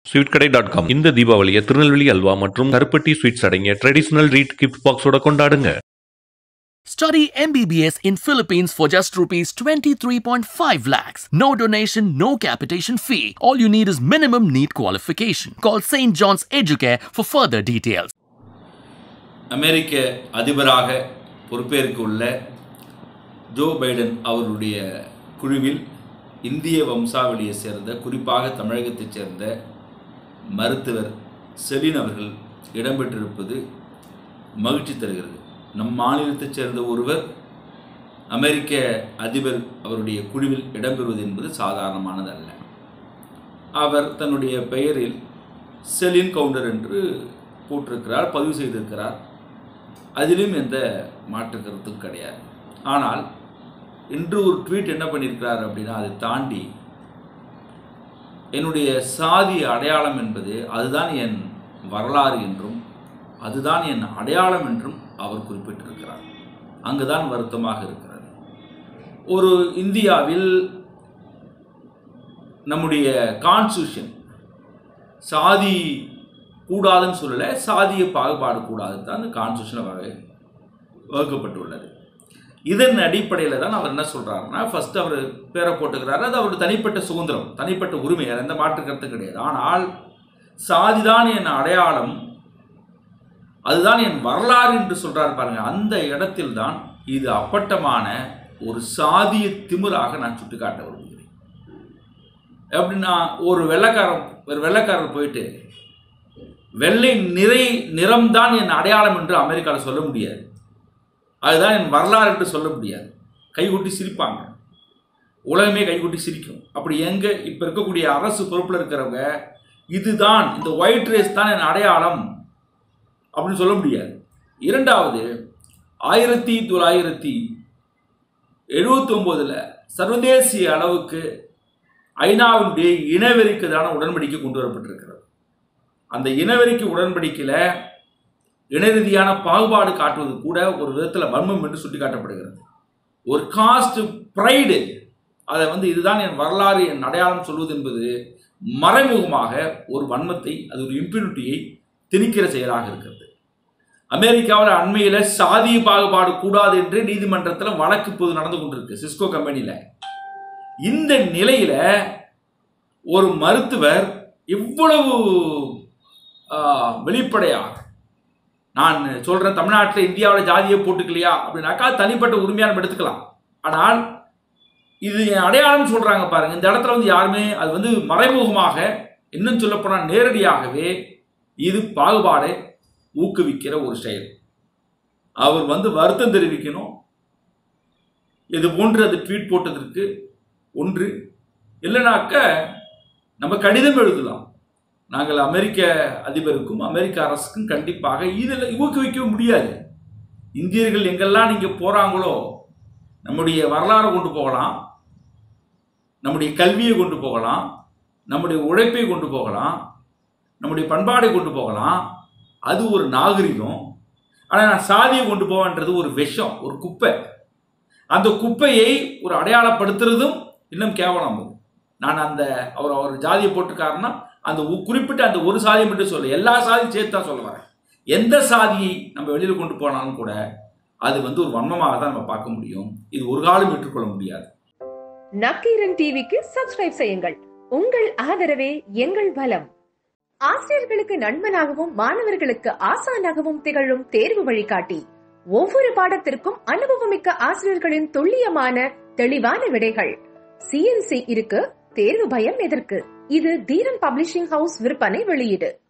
ஸ்வீட்கடை dot com இந்த தீபாவளியை திருநெல்வேலி அல்வா மற்றும் கருப்பட்டி ஸ்வீட்ஸ் அடங்கிய ட்ரெடிஷனல் ரீட் கிஃப்ட் பாக்ஸோட கொண்டாடுங்க Study MBBS in Philippines for just rupees 23.5 lakhs. No donation, no capitation fee. All you need is minimum NEET qualification. Call St. John's Educare for further details. அமெரிக்க அதிபராக பொறுப்பேற்க உள்ள Joe Biden அவருடைய குழுவில் இந்திய வம்சாவளியை சேர்ந்த குறிப்பாக தமிழகத்தைச் சேர்ந்த மருத்துவர் செலின் அவர்கள் இடம்பெற்றிருப்பது மகிழ்ச்சி தருகிறது நம் மாநிலத்தைச் சேர்ந்த ஒருவர் அமெரிக்க அதிபர் அவருடைய குழுவில் இடம்பெறுவது என்பது சாதாரணமானதல்ல அவர் தன்னுடைய பெயரில் செலின் கவுண்டர் என்று போட்டிருக்கிறார் பதிவு செய்திருக்கிறார் அதிலும் எந்த மாற்று கருத்தும் கிடையாது ஆனால் இன்று ஒரு ட்வீட் என்ன பண்ணியிருக்கிறார் அப்படின்னா அதை தாண்டி என்னுடைய சாதி அடையாளம் என்பது அதுதான் என் வரலாறு என்றும் அதுதான் என் அடையாளம் என்றும் அவர் குறிப்பிட்டிருக்கிறார் அங்குதான் வருத்தமாக இருக்கிறது ஒரு இந்தியாவில் நம்முடைய கான்ஸ்டியூஷன் சாதி கூடாதுன்னு சொல்லலை சாதிய பாகுபாடு கூடாது தான் அந்த கான்ஸ்டியூஷனில் வகை வகுக்கப்பட்டுள்ளது இதன் அடிப்படையில் தான் அவர் என்ன சொல்கிறாருன்னா ஃபஸ்ட்டு அவர் பேரை போட்டுக்கிறாரு அது அவருடைய தனிப்பட்ட சுதந்திரம் தனிப்பட்ட உரிமை அது எந்த மாற்று கருத்து கிடையாது ஆனால் சாதிதான் என் அடையாளம் அதுதான் என் வரலாறு என்று சொல்கிறாரு பாருங்க அந்த இடத்தில் தான் இது அப்பட்டமான ஒரு சாதிய திமிராக நான் சுட்டிக்காட்ட விரும்புகிறேன் எப்படின்னா ஒரு வெள்ளைக்காரன் ஒரு வெள்ளைக்காரர் போயிட்டு வெள்ளை நிறை நிறம்தான் என் அடையாளம் என்று அமெரிக்காவில் சொல்ல முடியாது அதுதான் என் வரலாறு என்று சொல்ல முடியாது கைகொட்டி சிரிப்பாங்க உலகமே கைகொட்டி சிரிக்கும் அப்படி எங்கே இப்போ இருக்கக்கூடிய அரசு பொறுப்பில் இருக்கிறவங்க இதுதான் இந்த ஒயிட் ரேஸ் தான் என் அடையாளம் அப்படின்னு சொல்ல முடியாது இரண்டாவது ஆயிரத்தி தொள்ளாயிரத்தி எழுபத்தி ஒம்போதில் சர்வதேசிய அளவுக்கு ஐநாவினுடைய இனவெறிக்கு எதிரான உடன்படிக்கை கொண்டு வரப்பட்டிருக்கிறது அந்த இனவெறிக்கு உடன்படிக்கையில் இனரீதியான பாகுபாடு காட்டுவது கூட ஒரு விதத்தில் வன்மம் என்று சுட்டிக்காட்டப்படுகிறது ஒரு காஸ்ட் ப்ரைடு அதை வந்து இதுதான் என் வரலாறு என் அடையாளம் சொல்வது என்பது மறைமுகமாக ஒரு வன்மத்தை அது ஒரு இம்ப்யூனிட்டியை திணிக்கிற செயலாக இருக்கிறது அமெரிக்காவில் அண்மையில் சாதிய பாகுபாடு கூடாது என்று நீதிமன்றத்தில் வழக்கு இப்போது நடந்து கொண்டிருக்கு சிஸ்கோ கம்பெனியில் இந்த நிலையில் ஒரு மருத்துவர் இவ்வளவு வெளிப்படையாக நான் சொல்கிறேன் தமிழ்நாட்டில் இந்தியாவில் ஜாதியை போட்டுக்கலையா அப்படின்னாக்கா தனிப்பட்ட உரிமையான எடுத்துக்கலாம் ஆனால் இது என் அடையாளம் சொல்கிறாங்க பாருங்கள் இந்த இடத்துல வந்து யாருமே அது வந்து மறைமுகமாக இன்னும் சொல்லப்போனால் நேரடியாகவே இது பாகுபாடை ஊக்குவிக்கிற ஒரு செயல் அவர் வந்து வருத்தம் தெரிவிக்கணும் இது போன்று அது ட்வீட் போட்டதற்கு ஒன்று இல்லைனாக்க நம்ம கடிதம் எழுதலாம் நாங்கள் அமெரிக்க அதிபருக்கும் அமெரிக்க அரசுக்கும் கண்டிப்பாக இதில் ஊக்குவிக்க முடியாது இந்தியர்கள் எங்கெல்லாம் நீங்கள் போகிறாங்களோ நம்முடைய வரலாறை கொண்டு போகலாம் நம்முடைய கல்வியை கொண்டு போகலாம் நம்முடைய உழைப்பை கொண்டு போகலாம் நம்முடைய பண்பாடை கொண்டு போகலாம் அது ஒரு நாகரிகம் ஆனால் நான் சாதியை கொண்டு போவேன்றது ஒரு விஷம் ஒரு குப்பை அந்த குப்பையை ஒரு அடையாளப்படுத்துறதும் இன்னும் கேவலம் அது நான் அந்த அவர் அவர் ஜாதியை போட்டிருக்காருன்னா அந்த குறிப்பிட்ட அந்த ஒரு சாதியை மட்டும் சொல்ல எல்லா சாதியும் சேர்த்து தான் சொல்ல வரேன் எந்த சாதியை நம்ம வெளியில் கொண்டு போனாலும் கூட அது வந்து ஒரு வன்மமாக தான் நம்ம பார்க்க முடியும் இது ஒரு காலம் ஏற்றுக்கொள்ள முடியாது நக்கீரன் டிவிக்கு சப்ஸ்கிரைப் செய்யுங்கள் உங்கள் ஆதரவே எங்கள் பலம் ஆசிரியர்களுக்கு நண்பனாகவும் மாணவர்களுக்கு ஆசானாகவும் திகழும் தேர்வு வழிகாட்டி ஒவ்வொரு பாடத்திற்கும் அனுபவமிக்க ஆசிரியர்களின் துல்லியமான தெளிவான விடைகள் சிஎன்சி இருக்கு தேர்வு பயம் எதற்கு இது தீரன் பப்ளிஷிங் ஹவுஸ் விற்பனை வெளியீடு